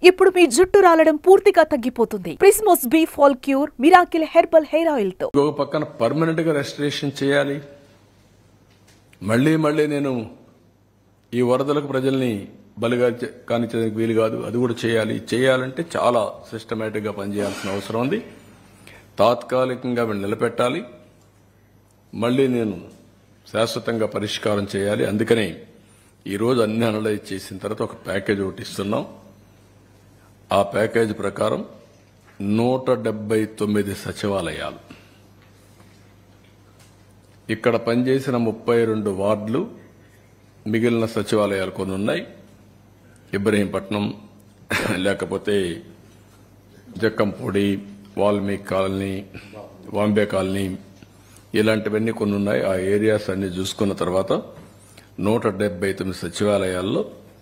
ఇప్పుడు మీ జుట్టు రాలడం పూర్తిగా తగ్గిపోతుంది ప్రిస్మోస్ be fall cure miracle herbal hair oil తో ఇంకొక పక్కన పర్మనెంట్ గా రెస్టరేషన్ చేయాలి మళ్ళీ మళ్ళీ నేను ఈ వరదలకు ప్రజల్ని బలిగా చే- కానిచ్చేందుకు వీలు కాదు అది కూడా చేయాలి చేయాలంటే చాలా సిస్టమేటిక్ గా పనిచేయాల్సిన అవసరం ఉంది తాత్కాలికంగా వీళ్ళు నిలబెట్టాలి మళ్ళీ నేను శాశ్వతంగా పరిష్కారం చేయాలి అందుకని ఈ రోజు అన్ని అనలైజ్ చేసిన తర్వాత ఒక ప్యాకేజ్ ఒకటి ఇస్తున్నాం ఆ ప్యాకేజ్ ప్రకారం నూట డెబ్బై తొమ్మిది సచివాలయాలు ఇక్కడ పనిచేసిన ముప్పై రెండు వార్డులు మిగిలిన సచివాలయాలు కొన్ని ఉన్నాయి ఇబ్రహీంపట్నం లేకపోతే జక్కంపూడి వాల్మీకి కాలనీ వాంబే కాలనీ ఇలాంటివన్నీ కొన్ని ఉన్నాయి ఆ ఏరియాస్ అన్ని చూసుకున్న తర్వాత నూట డెబ్బై తొమ్మిది సచివాలయాల్లో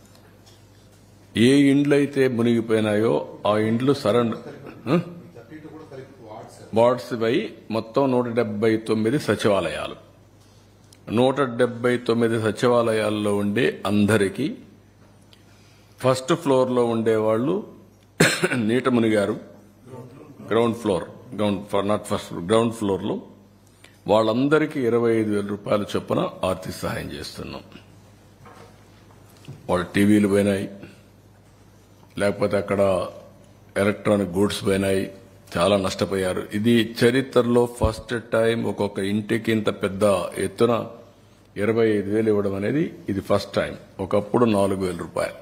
ఏ ఇండ్లు అయితే మునిగిపోయినాయో ఆ ఇండ్లు సరెండర్ వార్డ్స్ పై మొత్తం నూట డెబ్బై తొమ్మిది సచివాలయాలు నూట డెబ్బై తొమ్మిది సచివాలయాల్లో ఉండే అందరికీ ఫస్ట్ ఫ్లోర్లో ఉండేవాళ్ళు నీట మునిగారు ground floor ground not first ground ఫ్లోర్లో వాళ్ళందరికీ ఇరవై ఐదు వేల రూపాయల చొప్పున ఆర్థిక సహాయం చేస్తున్నాం వాళ్ళ టీవీలు పోయినాయి లేకపోతే అక్కడ ఎలక్ట్రానిక్ గూడ్స్ పోయినాయి చాలా నష్టపోయారు ఇది చరిత్రలో ఫస్ట్ టైం ఒక్కొక్క ఇంటికి ఇంత పెద్ద ఎత్తున ఇరవై ఐదు వేలు ఇవ్వడం అనేది ఇది ఫస్ట్ టైం ఒకప్పుడు నాలుగు వేల రూపాయలు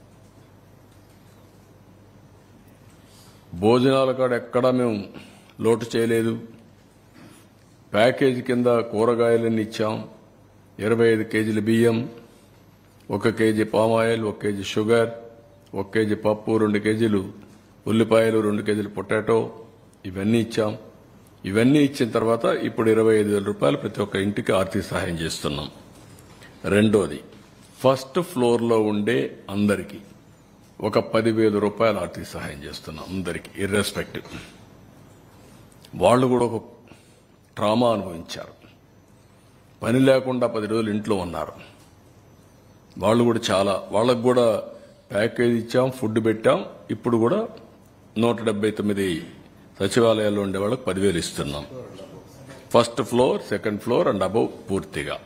భోజనాల కాడ ఎక్కడా మేము లోటు చేయలేదు ప్యాకేజీ కింద కూరగాయలన్నీ ఇచ్చాం ఇరవై ఐదు కేజీల బియ్యం ఒక కేజీ పామాయిల్ ఒక కేజీ షుగర్ ఒక కేజీ పప్పు రెండు కేజీలు ఉల్లిపాయలు రెండు కేజీలు పొటాటో ఇవన్నీ ఇచ్చాం ఇవన్నీ ఇచ్చిన తర్వాత ఇప్పుడు ఇరవై ఐదు వేల రూపాయలు ప్రతి ఒక్క ఇంటికి ఆర్థిక సహాయం చేస్తున్నాం రెండోది ఫస్ట్ ఫ్లోర్లో ఉండే అందరికీ ఒక పదివేల రూపాయలు ఆర్థిక సహాయం చేస్తున్నాం అందరికీ ఇర్రెస్పెక్టివ్ వాళ్ళు కూడా ఒక ట్రామా అనుభవించారు పని లేకుండా పది రోజులు ఇంట్లో ఉన్నారు వాళ్ళు కూడా చాలా వాళ్ళకు కూడా ప్యాకేజ్ ఇచ్చాం ఫుడ్ పెట్టాం ఇప్పుడు కూడా నూట డెబ్బై తొమ్మిది సచివాలయాల్లో ఉండే వాళ్ళకి పదివేలు ఇస్తున్నాం first floor second floor and above పూర్తిగా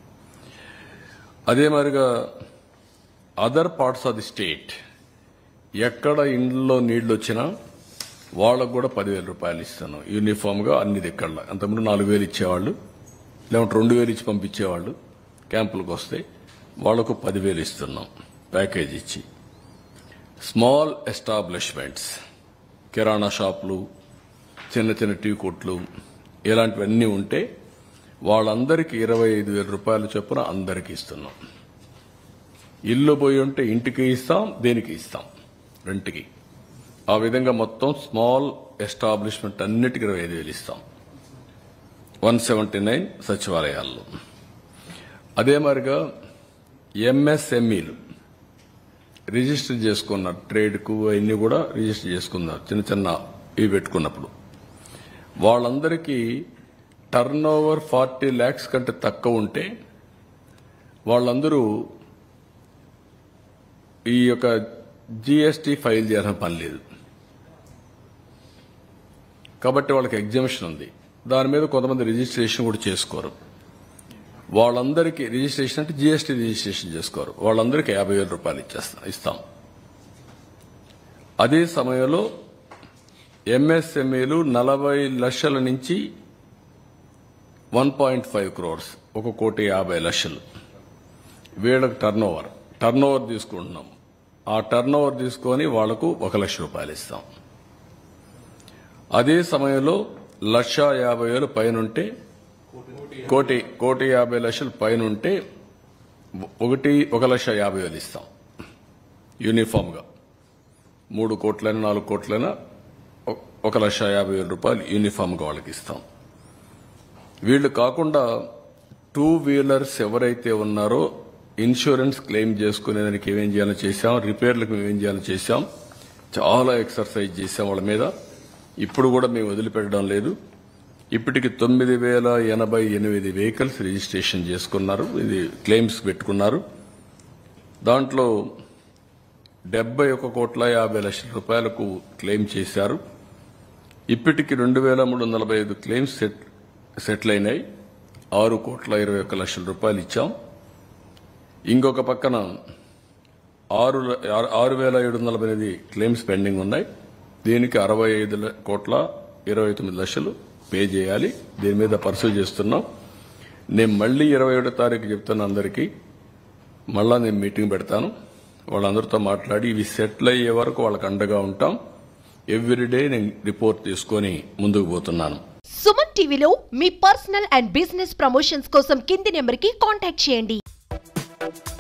అదే మరిగా other parts of the state ఎక్కడ ఇండ్లలో నీళ్లు వచ్చినా వాళ్ళకు కూడా పదివేల రూపాయలు ఇస్తున్నాం యూనిఫామ్ గా అన్ని దిక్కల అంతకుముందు నాలుగు వేలు ఇచ్చేవాళ్ళు లేకుంటే రెండు వేలు ఇచ్చి పంపించేవాళ్ళు క్యాంపులకు వస్తే వాళ్లకు పదివేలు ఇస్తున్నాం ప్యాకేజ్ ఇచ్చి స్మాల్ ఎస్టాబ్లిష్మెంట్స్ కిరాణా షాపులు చిన్న చిన్న టీ కొట్లు ఇలాంటివన్నీ ఉంటే వాళ్ళందరికీ ఇరవై ఐదు వేల రూపాయల చొప్పున అందరికీ ఇస్తున్నాం ఇల్లు పోయి ఉంటే ఇంటికి ఇస్తాం దేనికి ఇస్తాం రెంట్కి ఆ విధంగా మొత్తం స్మాల్ ఎస్టాబ్లిష్మెంట్ అన్నిటికీ ఇరవై ఐదు వేలు ఇస్తాం వన్ సెవెంటీ నైన్ సచివాలయాల్లో అదే మరిగా ఎంఎస్ఎంఈలు రిజిస్టర్ చేసుకున్నారు ట్రేడ్కు అవన్నీ కూడా రిజిస్టర్ చేసుకున్నారు చిన్న చిన్న ఇవి పెట్టుకున్నప్పుడు వాళ్ళందరికీ టర్న్ ఓవర్ ఫార్టీ ల్యాక్స్ కంటే తక్కువ ఉంటే వాళ్ళందరూ ఈ యొక్క జీఎస్టీ ఫైల్ చేయాల్సిన పని లేదు కాబట్టి వాళ్ళకి ఎగ్జామిషన్ ఉంది దాని మీద కొంతమంది రిజిస్ట్రేషన్ కూడా చేసుకోరు వాళ్ళందరికీ రిజిస్ట్రేషన్ అంటే జీఎస్టీ రిజిస్ట్రేషన్ చేసుకోరు వాళ్ళందరికీ యాభై వేల రూపాయలు ఇచ్చేస్తాం ఇస్తాం అదే సమయంలో ఎంఎస్ఎంఏలు నలభై లక్షల నుంచి వన్ పాయింట్ ఫైవ్ క్రోర్స్ ఒక కోటి యాభై లక్షలు వీళ్ళకి టర్న్ ఓవర్ టర్న్ ఓవర్ తీసుకుంటున్నాం ఆ టర్న్ ఓవర్ తీసుకొని వాళ్లకు ఒక లక్ష రూపాయలు ఇస్తాం అదే సమయంలో లక్ష యాభై వేలు పైనుంటే కోటి కోటి యాభై లక్షలు పైన ఉంటే ఒకటి ఒక లక్ష యాభై వేలు ఇస్తాం యూనిఫామ్ గా మూడు కోట్లైనా నాలుగు కోట్లైనా ఒ- ఒక లక్ష యాభై వేల రూపాయలు యూనిఫామ్ గా వాళ్ళకి ఇస్తాం వీళ్ళు కాకుండా టూ వీలర్స్ ఎవరైతే ఉన్నారో ఇన్సూరెన్స్ క్లెయిమ్ చేసుకునేదానికి ఏమేం చేయాలో చేశాం రిపేర్లకు ఏమేం చేయాలో చేశాం చాలా ఎక్సర్సైజ్ చేశాం వాళ్ళ మీద ఇప్పుడు కూడా మేము వదిలిపెట్టడం లేదు ఇప్పటికి తొమ్మిది వేల ఎనభై ఎనిమిది వెహికల్స్ రిజిస్ట్రేషన్ చేసుకున్నారు ఇది క్లెయిమ్స్ పెట్టుకున్నారు దాంట్లో డెబ్బై ఒక కోట్ల యాభై లక్షల రూపాయలకు క్లెయిమ్ చేశారు ఇప్పటికి రెండు వేల మూడు వందల నలభై ఐదు క్లెయిమ్స్ సెట్ సెటిల్ అయినాయి ఆరు కోట్ల ఇరవై ఒక్క లక్షల రూపాయలు ఇచ్చాం ఇంకొక పక్కన ఆరు ల- ఆరు- ఆరు వేల ఏడు వందల నలభై ఎనిమిది క్లెయిమ్స్ పెండింగ్ ఉన్నాయి దీనికి అరవై ఐదు ల- కోట్ల ఇరవై తొమ్మిది లక్షలు పే చేయాలి దీని మీద పర్సూ చేస్తున్నాం నేను మళ్ళీ ఇరవై ఏడో తారీఖు చెప్తాను అందరికీ మళ్ళా నేను మీటింగ్ పెడతాను వాళ్ళందరితో మాట్లాడి ఇవి సెటిల్ అయ్యే వరకు వాళ్ళకి అండగా ఉంటాం ఎవ్రీడే నేను రిపోర్ట్ తీసుకొని ముందుకు పోతున్నాను సుమన్ టీవీలో మీ పర్సనల్ అండ్ బిజినెస్ ప్రమోషన్స్ కోసం కింది నెంబర్కి కాంటాక్ట్ చేయండి